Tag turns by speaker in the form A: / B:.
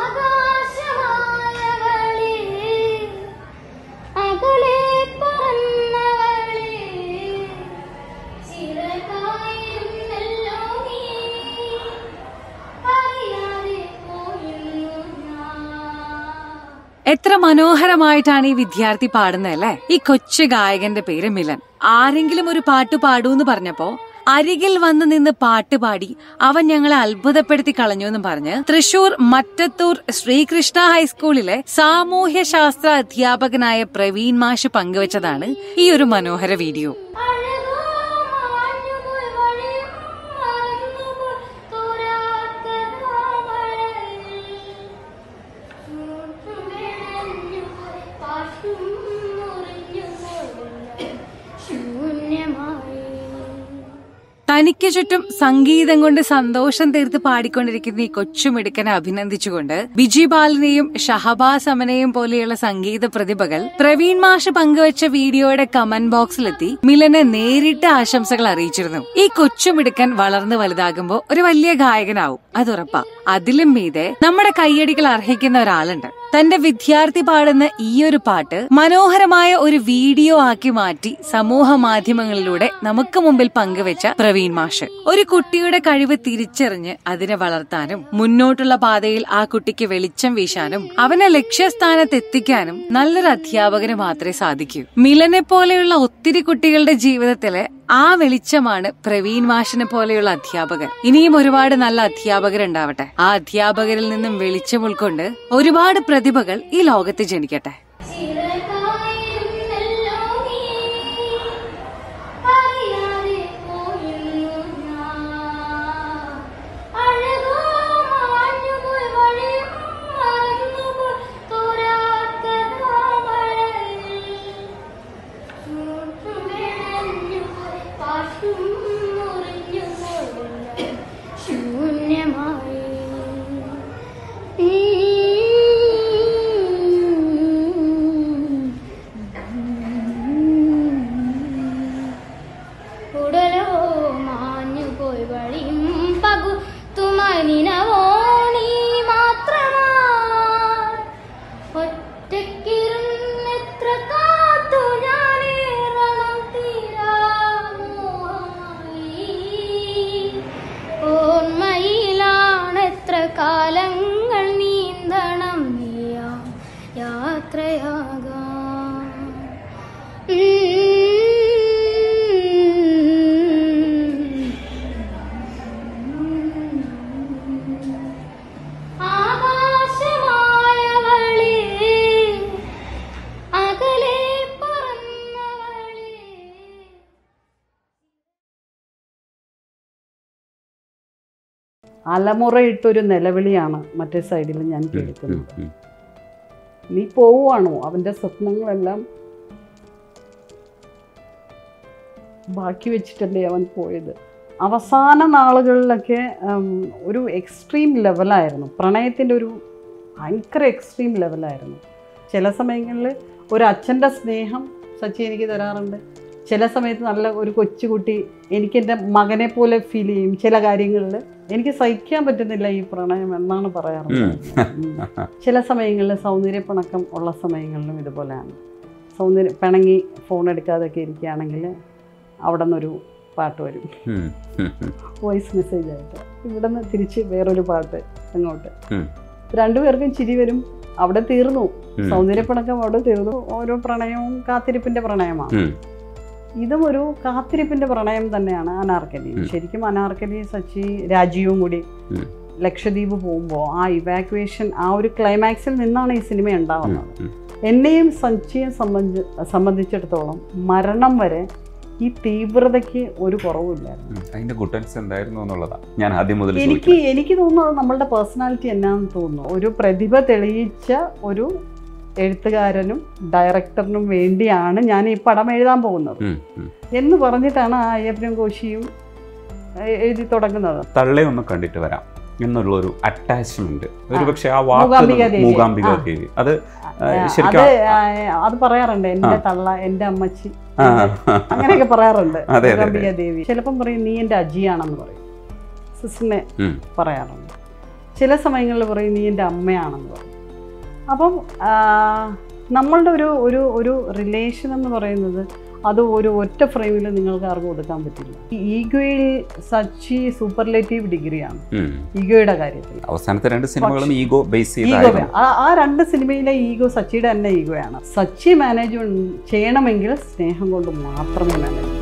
A: ആകാശമായവളേ അകലെ പറന്നവളേ ചിറകായിരുന്നല്ലോ നീ അറിയാതെ പോയിരുന്നു ഞാൻ
B: എത്ര മനോഹരമായിട്ടാണ് ഈ വിദ്യാർത്ഥി പാടുന്നത് അല്ലേ ഈ കൊച്ചു ഗായകന്റെ പേര് മിലൻ ആരെങ്കിലും ഒരു പാട്ട് പാടൂന്ന് പറഞ്ഞപ്പോ അരികിൽ വന്ന് നിന്ന് പാട്ട് പാടി അവൻ ഞങ്ങളെ അത്ഭുതപ്പെടുത്തി കളഞ്ഞു എന്ന് പറഞ്ഞ് തൃശൂർ മറ്റത്തൂർ ശ്രീകൃഷ്ണ ഹൈസ്കൂളിലെ സാമൂഹ്യ ശാസ്ത്ര അധ്യാപകനായ പ്രവീൺ മാഷ് പങ്കുവച്ചതാണ് ഈ ഒരു മനോഹര വീഡിയോ
A: അഴകോ മാഞ്ഞുപോയി വഴിയും മറന്നുപോയി തോരാത്ത മഴയിൽ ചൂട്ടുവിടഞ്ഞുപോയി പാട്ടും മുറിഞ്ഞുപോയി ശൂന്യമായി
B: തനിക്ക് ചുറ്റും സംഗീതം കൊണ്ട് സന്തോഷം തീർത്ത് പാടിക്കൊണ്ടിരിക്കുന്ന ഈ കൊച്ചുമിടുക്കനെ അഭിനന്ദിച്ചുകൊണ്ട് ബിജി ബാലനെയും ഷഹബാസ് അമനെയും പോലെയുള്ള സംഗീത പ്രതിഭകൾ പ്രവീൺ മാഷ് പങ്കുവച്ച വീഡിയോയുടെ കമന്റ് ബോക്സിലെത്തി മിലനെ നേരിട്ട് ആശംസകൾ അറിയിച്ചിരുന്നു ഈ കൊച്ചുമിടുക്കൻ വളർന്നു വലുതാകുമ്പോ ഒരു വലിയ ഗായകനാവും അതുറപ്പാ അതിലും മീതെ നമ്മുടെ കയ്യടികൾ അർഹിക്കുന്ന ഒരാളുണ്ട് തന്റെ വിദ്യാർത്ഥി പാടുന്ന ഈ ഒരു പാട്ട് മനോഹരമായ ഒരു വീഡിയോ ആക്കി മാറ്റി സമൂഹ മാധ്യമങ്ങളിലൂടെ നമുക്ക് മുമ്പിൽ പങ്കുവെച്ച പ്രവീൺ മാഷ് ഒരു കുട്ടിയുടെ കഴിവ് തിരിച്ചറിഞ്ഞ് അതിനെ വളർത്താനും മുന്നോട്ടുള്ള പാതയിൽ ആ കുട്ടിക്ക് വെളിച്ചം വീശാനും അവനെ ലക്ഷ്യസ്ഥാനത്ത് എത്തിക്കാനും നല്ലൊരു അധ്യാപകന് മാത്രമേ സാധിക്കൂ മിലനെ പോലെയുള്ള ഒത്തിരി കുട്ടികളുടെ ജീവിതത്തിലെ ആ വെളിച്ചമാണ് പ്രവീൺ മാഷിനെ പോലെയുള്ള അധ്യാപകർ ഇനിയും ഒരുപാട് നല്ല അധ്യാപകരുണ്ടാവട്ടെ ആ അധ്യാപകരിൽ നിന്നും വെളിച്ചം ഉൾക്കൊണ്ട് ഒരുപാട് പ്രതിഭകൾ ഈ ലോകത്ത് ജനിക്കട്ടെ
A: ചിറകായിരുന്നല്ലോ നീ അറിയാതെ പോയിരുന്നു ഞാൻ അഴകോ മാഞ്ഞുപോയി വഴിയും മറന്നുപോയി തോരാത്ത മഴയിൽ ചൂട്ടുവിടഞ്ഞുപോയി പാട്ടും മുറിഞ്ഞുപോയി ശൂന്യമായി ഉടലോ മാഞ്ഞുപോയി വഴിയും പകുത്തുമായി നിനവോ നീ മാത്രമാ ഒറ്റയ്ക്കിരുന്നെത്ര കാത്തു ഞാനേറണം തീരാമോഹായി ഓർമ്മയിലാണെത്ര കാലങ്ങൾ നീന്തണം നീയാ യാത്രയാകാം ആകാശമായവളേ അകലെ പറന്നവളേ
C: അലമുറയിട്ടൊരു നിലവിളിയാണ് മറ്റേ സൈഡിൽ ഞാൻ കേൾക്കുന്നത് നീ പോവുകയാണോ അവൻ്റെ സ്വപ്നങ്ങളെല്ലാം ബാക്കി വെച്ചിട്ടല്ലേ അവൻ പോയത് അവസാന നാളുകളിലൊക്കെ ഉം, ഒരു എക്സ്ട്രീം ലെവലായിരുന്നു പ്രണയത്തിൻ്റെ ഒരു ഭയങ്കര എക്സ്ട്രീം ലെവലായിരുന്നു ചില സമയങ്ങളിൽ ഒരു അച്ഛൻ്റെ സ്നേഹം സച്ചി എനിക്ക് തരാറുണ്ട് ചില സമയത്ത് നല്ല ഒരു കൊച്ചുകുട്ടി എനിക്ക് എൻ്റെ മകനെ പോലെ ഫീൽ ചെയ്യും ചില കാര്യങ്ങളിൽ എനിക്ക് സഹിക്കാൻ പറ്റുന്നില്ല ഈ പ്രണയം എന്നാണ് പറയാറുള്ളത് ഉം. ചില സമയങ്ങളിൽ സൗന്ദര്യപ്പിണക്കം ഉള്ള സമയങ്ങളിലും ഇതുപോലെയാണ് സൗന്ദര്യ പിണങ്ങി ഫോൺ എടുക്കാതൊക്കെ ഇരിക്കുകയാണെങ്കിൽ അവിടെ നിന്നൊരു പാട്ട് വരും വോയിസ് മെസ്സേജ് ആയിട്ട് ഇവിടെ നിന്ന് തിരിച്ച് വേറൊരു പാട്ട് അങ്ങോട്ട്
D: ഉം.
C: രണ്ടുപേർക്കും ചിരി വരും അവിടെ തീർന്നു സൗന്ദര്യപ്പിണക്കം അവിടെ തീർന്നു ഓരോ പ്രണയവും കാത്തിരിപ്പിന്റെ പ്രണയമാണ് ഇതും ഒരു കാത്തിരിപ്പിന്റെ പ്രണയം തന്നെയാണ് അനാർക്കലി
D: ഉം.
C: ശരിക്കും അനാർക്കലി സച്ചി രാജീവും കൂടി
D: ഉം.
C: ലക്ഷദ്വീപ് പോകുമ്പോൾ ആ ഇവാക്യുവേഷൻ ആ ഒരു ക്ലൈമാക്സിൽ നിന്നാണ് ഈ സിനിമ ഉണ്ടാവുന്നത് എന്നെയും സച്ചിയെ സംബന്ധി സംബന്ധിച്ചിടത്തോളം മരണം വരെ ഈ തീവ്രതയ്ക്ക് ഒരു കുറവുമില്ലായിരുന്നു
D: അതിന്റെ ഗുട്ടൻസ് എന്തായിരുന്നു എന്നുള്ളതാ ഞാൻ ആദ്യം മുതൽ
C: എനിക്ക്
D: ചോദിക്കുന്നത്
C: എനിക്ക് തോന്നുന്നത് നമ്മളുടെ പേഴ്സണാലിറ്റി എന്നാന്ന് തോന്നുന്നു ഒരു പ്രതിഭ തെളിയിച്ച ഒരു എഴുത്തുകാരനും ഡയറക്ടറിനും വേണ്ടിയാണ് ഞാൻ ഈ പടം എഴുതാൻ പോകുന്നത്
D: ഉം, ഉം.
C: എന്ന് പറഞ്ഞിട്ടാണ് ആ അയ്യപ്പനും കോശിയും എ- എഴുതി തുടങ്ങുന്നത്
D: തള്ളെ ഒന്ന് കണ്ടിട്ട് വരാം എന്നുള്ള ഒരു അറ്റാച്ച്മെന്റ് ഒരു പക്ഷെ ആ
C: മൂകാംബിക
D: വാക്ക്
C: ദേവി.
D: മൂകാംബിക
C: ആ.
D: ദേവി അത് ആ,
C: അത്
D: ശരിക്കും
C: ആ, അത് പറയാറുണ്ട് എൻ്റെ തള്ള എൻ്റെ അമ്മച്ചി
D: ആ,
C: അങ്ങനെയൊക്കെ പറയാറുണ്ട്
D: അതെ, അതെ,
C: മൂകാംബിക ദേവി ചിലപ്പം പറയും നീ എൻ്റെ അജിയാണെന്ന് പറയും സിസ്റ്ററിനെ
D: ഉം.
C: പറയാറുണ്ട് ചില സമയങ്ങളിൽ പറയും നീ എൻ്റെ അമ്മയാണെന്ന് പറയും അപ്പം ആ, നമ്മളുടെ ഒരു ഒരു ഒരു റിലേഷൻ എന്ന് പറയുന്നത് അത് ഒരു ഒറ്റ ഫ്രെയിമിൽ നിങ്ങൾക്ക് ആർക്കും ഒതുക്കാൻ പറ്റില്ല ഈ ഈഗോയിൽ സച്ചി സൂപ്പർലേറ്റീവ് ഡിഗ്രിയാണ്
D: ഉം.
C: ഈഗോയുടെ കാര്യത്തിൽ
D: അവസാനത്തെ രണ്ട് സിനിമകളും ഈഗോ ബേസ്
C: ഈഗോ
D: ചെയ്തായിരുന്നു
C: ആ ആ രണ്ട് സിനിമയിലെ ഈഗോ സച്ചിയുടെ തന്നെ ഈഗോയാണ് സച്ചി മാനേജ് ചെയ്യണമെങ്കിൽ സ്നേഹം കൊണ്ട് മാത്രമേ മാനേജ്